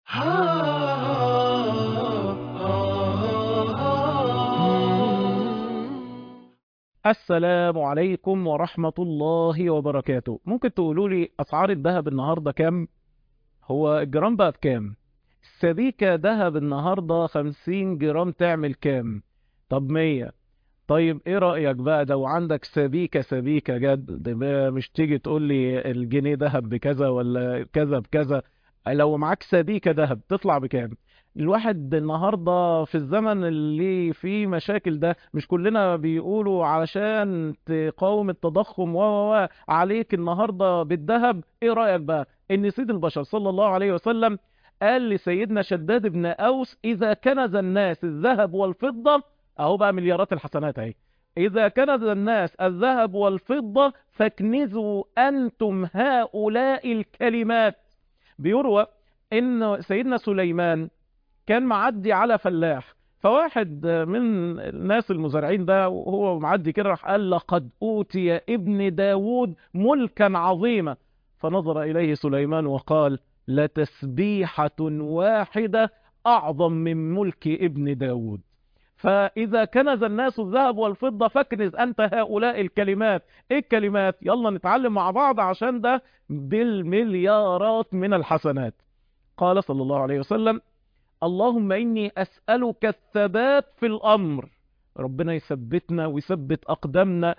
السلام عليكم ورحمة الله وبركاته ممكن تقولوا لي أسعار الذهب النهاردة كام؟ هو الجرام بقى بكام؟ السبيكة ذهب النهاردة 50 جرام تعمل كام؟ طب 100 طيب ايه رأيك بقى لو عندك سبيكة سبيكة جد ده بقى مش تيجي تقول لي الجنيه ذهب بكذا ولا كذا بكذا لو معاك سبيكة ذهب تطلع بكام؟ الواحد النهاردة في الزمن اللي فيه مشاكل ده مش كلنا بيقولوا علشان تقاوم التضخم و و و عليك النهاردة بالذهب ايه رأيك بقى ان سيد البشر صلى الله عليه وسلم قال لسيدنا شداد بن أوس إذا كنز الناس الذهب والفضة أهو بقى مليارات الحسنات اهي إذا كنز الناس الذهب والفضة فاكنزوا أنتم هؤلاء الكلمات بيروى إن سيدنا سليمان كان معدي على فلاح فواحد من الناس المزارعين ده وهو معدي كده راح قال لقد أوتي ابن داود ملكا عظيما فنظر إليه سليمان وقال لتسبيحة واحدة أعظم من ملك ابن داود فإذا كنز الناس الذهب والفضة فاكنز أنت هؤلاء الكلمات إيه الكلمات يلا نتعلم مع بعض عشان ده بالمليارات من الحسنات قال صلى الله عليه وسلم اللهم إني أسألك الثبات في الأمر ربنا يثبتنا ويثبت أقدامنا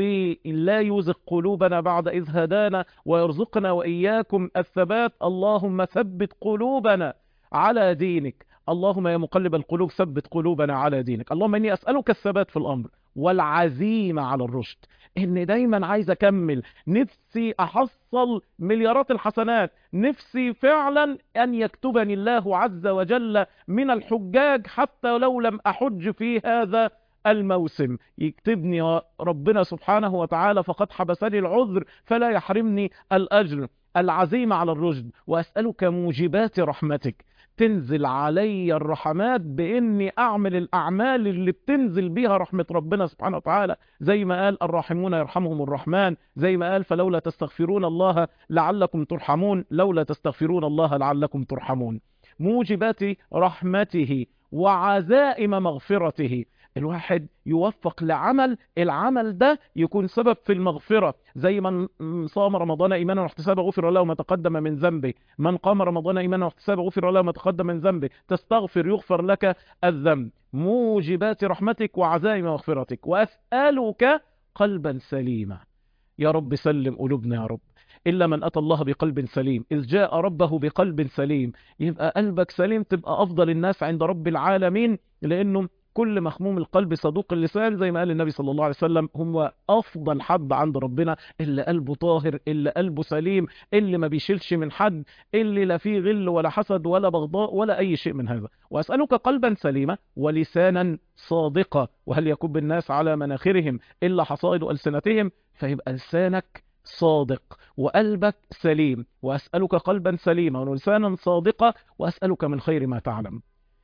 ولا يوزق قلوبنا بعد إذ هدانا ويرزقنا وإياكم الثبات اللهم ثبت قلوبنا على دينك اللهم يا مقلب القلوب ثبت قلوبنا على دينك اللهم إني أسألك الثبات في الأمر والعزيمة على الرشد إن دايما عايز أكمل نفسي أحصل مليارات الحسنات نفسي فعلا أن يكتبني الله عز وجل من الحجاج حتى لو لم أحج في هذا الموسم يكتبني ربنا سبحانه وتعالى فقد حبسني العذر فلا يحرمني الأجر العزيمة على الرشد وأسألك موجبات رحمتك تنزل علي الرحمات بإني أعمل الأعمال اللي بتنزل بيها رحمة ربنا سبحانه وتعالى زي ما قال الراحمون يرحمهم الرحمن زي ما قال فلولا تستغفرون الله لعلكم ترحمون لولا تستغفرون الله لعلكم ترحمون موجبات رحمته وعزائم مغفرته الواحد يوفق لعمل العمل ده يكون سبب في المغفرة زي من صام رمضان إيمانا واحتسابا غفر له ما تقدم من ذنبه من قام رمضان إيمانا واحتسابا غفر له ما تقدم من ذنبه تستغفر يغفر لك الذنب موجبات رحمتك وعزائم مغفرتك وأسألك قلبا سليما يا رب سلم قلوبنا يا رب إلا من أتى الله بقلب سليم إذ جاء ربه بقلب سليم يبقى قلبك سليم تبقى أفضل الناس عند رب العالمين لأنه كل مخموم القلب صدوق اللسان زي ما قال النبي صلى الله عليه وسلم هو أفضل حد عند ربنا اللي قلبه طاهر اللي قلبه سليم اللي ما بيشيلش من حد اللي لا فيه غل ولا حسد ولا بغضاء ولا أي شيء من هذا وأسألك قلبا سليما ولسانا صادقا وهل يكب الناس على مناخرهم إلا حصائد ألسنتهم فيبقى لسانك صادق وقلبك سليم وأسألك قلبا سليما ولسانا صادقا وأسألك من خير ما تعلم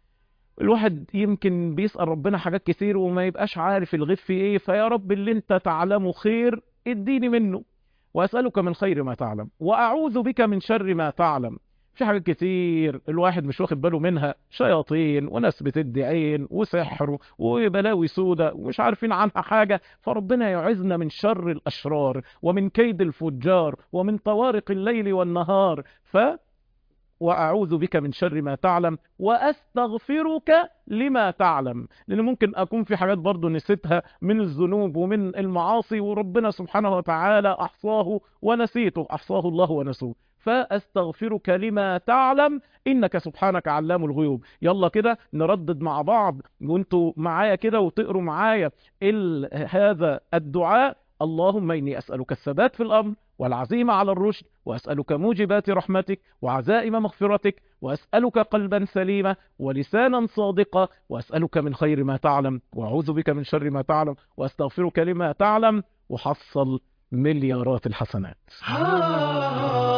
الواحد يمكن بيسأل ربنا حاجات كتير وما يبقاش عارف الغيب في ايه فيا رب اللي انت تعلمه خير اديني منه واسألك من خير ما تعلم واعوذ بك من شر ما تعلم في حاجات كتير الواحد مش واخد باله منها شياطين وناس بتدي عين وسحر وبلاوي سودة ومش عارفين عنها حاجة فربنا يعزنا من شر الأشرار ومن كيد الفجار ومن طوارق الليل والنهار ف وأعوذ بك من شر ما تعلم وأستغفرك لما تعلم لأن ممكن أكون في حاجات برضو نسيتها من الذنوب ومن المعاصي وربنا سبحانه وتعالى أحصاه ونسيته أحصاه الله ونسوه فأستغفرك لما تعلم إنك سبحانك علام الغيوب يلا كده نردد مع بعض وانتوا معايا كده وتقروا معايا هذا الدعاء اللهم إني أسألك الثبات في الأمر والعزيمة على الرشد وأسألك موجبات رحمتك وعزائم مغفرتك وأسألك قلبا سليما ولسانا صادقا وأسألك من خير ما تعلم وأعوذ بك من شر ما تعلم وأستغفرك لما تعلم وحصل مليارات الحسنات